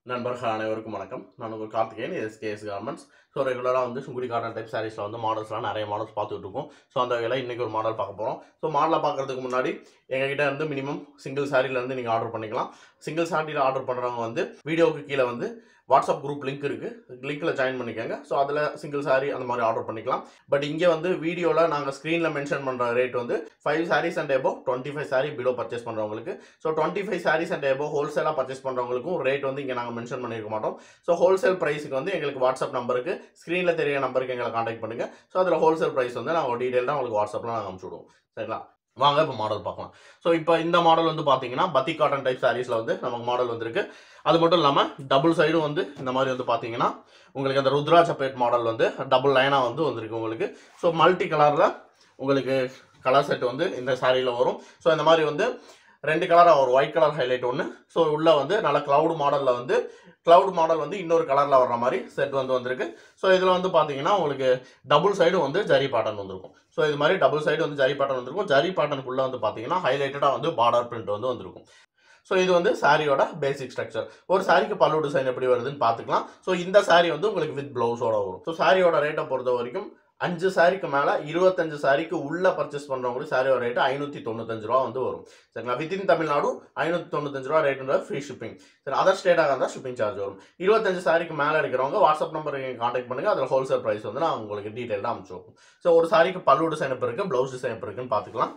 நண்பர்கள் அனைவருக்கும் வணக்கம் நான் உங்கள் கார்த்திகேயன் எஸ்கேஎஸ் கார்மெண்ட்ஸ் ஸோ ரெகுலராக வந்து சுங்குடி காட்டன் டைப் சாரீஸில் வந்து மாடல்ஸ்லாம் நிறைய மாடல்ஸ் பார்த்துட்டு இருக்கோம் ஸோ அந்த வகையில் இன்றைக்கி ஒரு மாடல் பார்க்க போகிறோம் ஸோ மாடலை பார்க்குறதுக்கு முன்னாடி எங்ககிட்ட இருந்து மினிமம் சிங்கிள் சாரிலேருந்து நீங்கள் ஆர்டர் பண்ணிக்கலாம் சிங்கிள் சாரியில் ஆர்டர் பண்ணுறவங்க வந்து வீடியோவுக்கு கீழே வந்து வாட்ஸ்அப் குரூப் லிங்க் இருக்குது லிங்க்கில் ஜாயின் பண்ணிக்கோங்க ஸோ அதில் சிங்கிள் சாரி அந்த மாதிரி ஆர்டர் பண்ணிக்கலாம் பட் இங்கே வந்து வீடியோவில் நாங்கள் ஸ்க்ரீனில் மென்ஷன் பண்ணுற ரேட் வந்து five saris and above twenty five sari below purchase பண்ணுறவங்களுக்கு so twenty five saris and above ஹோல்சேலாக பர்ச்சேஸ் பண்ணுறவங்களுக்கும் ரேட் வந்து இங்கே நாங்கள் மென்ஷன் பண்ணியிருக்க மாட்டோம் ஸோ ஹோல்சேல் ப்ரைஸுக்கு வந்து எங்களுக்கு வாட்ஸ்அப் நம்பருக்கு ஸ்க்ரீனில் தெரிய நம்பருக்கு எங்களை காண்டாக்ட் பண்ணுங்கள் ஸோ அதில் ஹோல்சேல் ப்ரைஸ் வந்து நாங்கள் டீட்டெயிலாக உங்களுக்கு வாட்ஸ்அப்பில் நாங்கள் அனுப்பிச்சி விடுவோம் சரிங்களா வாங்க இப்போ மாடல் பார்க்கலாம் ஸோ இப்போ இந்த மாடல் வந்து பார்த்தீங்கன்னா பத்தி காட்டன் டைப் சாரீஸில் வந்து நமக்கு மாடல் வந்திருக்கு அது மட்டும் இல்லாமல் டபுள் சைடும் வந்து இந்த மாதிரி வந்து பார்த்தீங்கன்னா உங்களுக்கு அந்த ருத்ரா சப்பேட் மாடல் வந்து டபுள் லைனாக வந்து வந்திருக்கு உங்களுக்கு ஸோ மல்டி கலரில் உங்களுக்கு கலர் செட் வந்து இந்த சாரியில் வரும் ஸோ இந்த மாதிரி வந்து ரெண்டு கலராக ஒரு ஒயிட் கலர் ஹைலைட் ஒன்று ஸோ உள்ளே வந்து நல்ல க்ளவுட் மாடலில் வந்து க்ளவுட் மாடல் வந்து இன்னொரு கலரில் வர்ற மாதிரி செட் வந்து வந்திருக்கு ஸோ இதில் வந்து பார்த்தீங்கன்னா உங்களுக்கு டபுள் சைடு வந்து ஜரி பேட்டர்ன் வந்திருக்கும் ஸோ இது மாதிரி டபுள் சைடு வந்து ஜரி பேட்டர்ன் வந்திருக்கும் ஜரி பேட்டர்னுக்குள்ளே வந்து பார்த்தீங்கன்னா ஹைலைட்டடாக வந்து பார்டர் பிரிண்ட் வந்து வந்திருக்கும் ஸோ இது வந்து சாரியோட பேசிக் ஸ்ட்ரக்சர் ஒரு சாரிக்கு பல்லு டிசைன் எப்படி வருதுன்னு பார்த்துக்கலாம் ஸோ இந்த சாரி வந்து உங்களுக்கு வித் ப்ளவுஸோட வரும் ஸோ சாரியோட ரேட்டை பொறுத்த வரைக்கும் அஞ்சு சாரிக்கு மேலே இருபத்தஞ்சு சாரிக்கு உள்ளே பர்ச்சேஸ் பண்ணுறவங்களுக்கு சாரியோட ரேட்டு ஐநூற்றி தொண்ணூத்தஞ்சு ரூபா வந்து வரும் சரிங்களா வித்தின் தமிழ்நாடு ஐநூற்றி தொண்ணூத்தஞ்சு ரூபா ரேட்டுன்ற ஃப்ரீ ஷிப்பிங் சரி அதர் ஸ்டேட்டாக இருந்தால் ஷிப்பிங் சார்ஜ் வரும் இருபத்தஞ்சு சாரிக்கு மேலே இருக்கிறவங்க வாட்ஸ்அப் நம்பருக்கு காண்டாக்ட் பண்ணுங்கள் அதில் ஹோல்சேல் ப்ரைஸ் வந்து நான் உங்களுக்கு டீட்டெயிலாக அனுப்பிச்சு வைப்போம் ஸோ ஒரு சாரிக்கு பல்லு டிசைன் இப்போ இருக்குது ப்ளவுஸ் டிசைன் இப்போ இருக்குன்னு பார்த்துக்கலாம்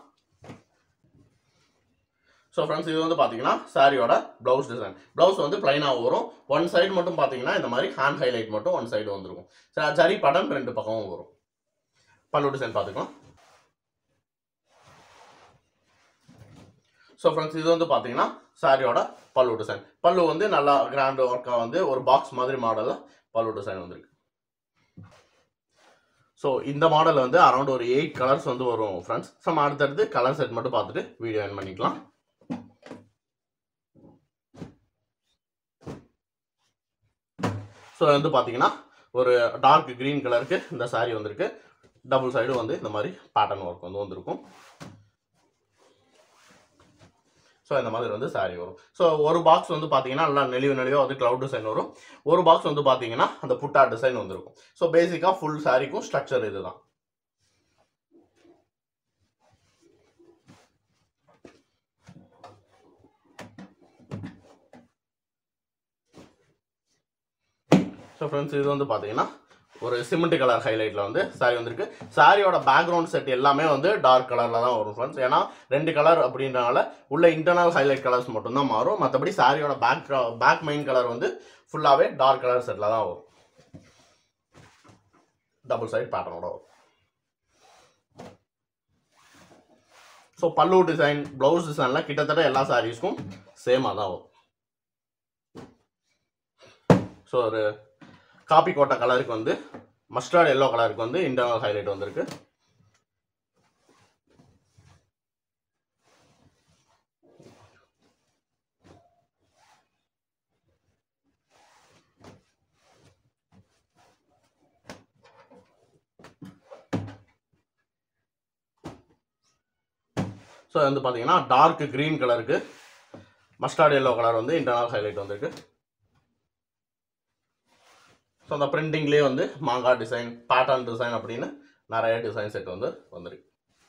ஸோ ஃப்ரெண்ட்ஸ் இது வந்து பார்த்தீங்கன்னா சாரியோட ப்ளவுஸ் டிசைன் ப்ளவுஸ் வந்து பிளைனாக வரும் ஒன் சைடு மட்டும் பார்த்தீங்கன்னா இந்த மாதிரி ஹேண்ட் ஹைலைட் மட்டும் ஒன் சைடு வந்துருக்கும் சரி சரி படம் ரெண்டு பக்கமும் வரும் பல்லு டிசைன் பார்த்துக்கலாம் ஸோ ஃப்ரெண்ட்ஸ் இது வந்து பார்த்தீங்கன்னா சாரியோட பல்லு டிசைன் பல்லு வந்து நல்லா கிராண்ட் ஒர்க்காக வந்து ஒரு பாக்ஸ் மாதிரி மாடலில் பல்லு டிசைன் வந்திருக்கு ஸோ இந்த மாடல் வந்து அரௌண்ட் ஒரு எயிட் கலர்ஸ் வந்து வரும் ஃப்ரெண்ட்ஸ் நம்ம அடுத்தடுத்து கலர் செட் மட்டும் பார்த்துட்டு வீடியோ என் பண்ணிக்கலாம் ஸோ வந்து பார்த்தீங்கன்னா ஒரு டார்க் க்ரீன் கலருக்கு இந்த சாரீ வந்திருக்கு டபுள் சைடு வந்து இந்த மாதிரி பேட்டர்ன் ஒர்க் வந்து வந்திருக்கும் ஸோ இந்த மாதிரி வந்து சாரீ வரும் ஸோ ஒரு பாக்ஸ் வந்து பார்த்தீங்கன்னா நல்லா நெளிவு நெளிவாக வந்து க்ளவுட் டிசைன் வரும் ஒரு பாக்ஸ் வந்து பார்த்தீங்கன்னா அந்த புட்டா டிசைன் வந்திருக்கும் ஸோ பேசிக்காக ஃபுல் சாரிக்கும் ஸ்ட்ரக்சர் இதுதான் ஸோ ஃப்ரெண்ட்ஸ் இது வந்து பார்த்தீங்கன்னா ஒரு சிமெண்ட் கலர் ஹைலைட்டில் வந்து சாரி வந்திருக்கு சாரியோட பேக்ரவுண்ட் செட் எல்லாமே வந்து டார்க் கலரில் தான் வரும் ஃப்ரெண்ட்ஸ் ஏன்னா ரெண்டு கலர் அப்படின்றனால உள்ள இன்டர்னல் ஹைலைட் கலர்ஸ் மட்டும்தான் மாறும் மற்றபடி சாரியோட பேக் பேக் மெயின் கலர் வந்து ஃபுல்லாகவே டார்க் கலர் செட்டில் தான் வரும் டபுள் சைட் பேட்டர்னோட வரும் ஸோ பல்லு டிசைன் ப்ளவுஸ் டிசைன்லாம் கிட்டத்தட்ட எல்லா சாரீஸ்க்கும் சேமாக தான் வரும் ஸோ ஒரு காப்பி கோட்டை கலருக்கு வந்து மஸ்டர்ட் எல்லோ கலருக்கு வந்து இன்டர்னல் ஹைலைட் வந்திருக்கு ஸோ வந்து பார்த்தீங்கன்னா டார்க் க்ரீன் கலருக்கு மஸ்டர்ட் எல்லோ கலர் வந்து இன்டர்னல் ஹைலைட் வந்திருக்கு ஸோ அந்த பிரிண்டிங்லேயே வந்து மாங்காய் டிசைன் பேட்டர்ன் டிசைன் அப்படின்னு நிறைய டிசைன் செட் வந்து வந்திருக்கு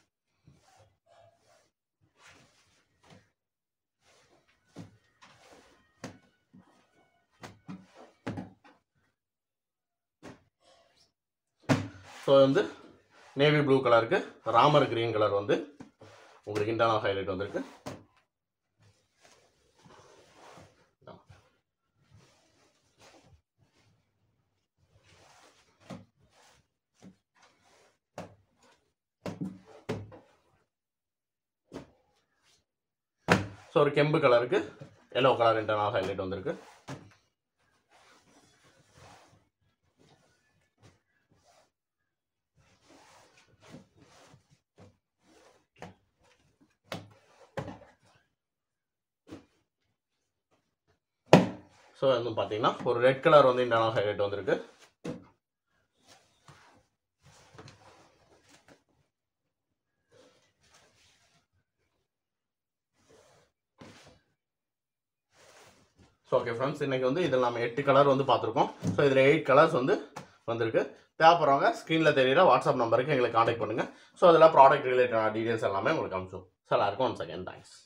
ஸோ வந்து நேவி ப்ளூ கலருக்கு ராமர் கிரீன் கலர் வந்து உங்களுக்கு இன்டர்னல் ஹைலைட் வந்திருக்கு ஸோ ஒரு கெம்பு கலருக்கு எல்லோ கலர் இன்டர்னல் ஹைலைட் வந்திருக்கு ஸோ வந்து பார்த்தீங்கன்னா ஒரு ரெட் கலர் வந்து இன்டர்னல் ஹைலைட் வந்திருக்கு ஸோ ஓகே ஃப்ரெண்ட்ஸ் இன்றைக்கி வந்து இதில் நம்ம எட்டு கலர் வந்து பார்த்துருக்கோம் ஸோ இதில் எயிட் கலர்ஸ் வந்து வந்திருக்கு தேவைப்படுறவங்க ஸ்க்ரீனில் தெரியுற வாட்ஸ்அப் நம்பருக்கு எங்களை காண்டாக்ட் பண்ணுங்கள் ஸோ அதில் ப்ராடக்ட் ரிலேட்டடான டீடைல்ஸ் எல்லாமே உங்களுக்கு அனுப்பிச்சோம் ஸோ எல்லாருக்கும் ஒன் செகண்ட் தேங்க்ஸ்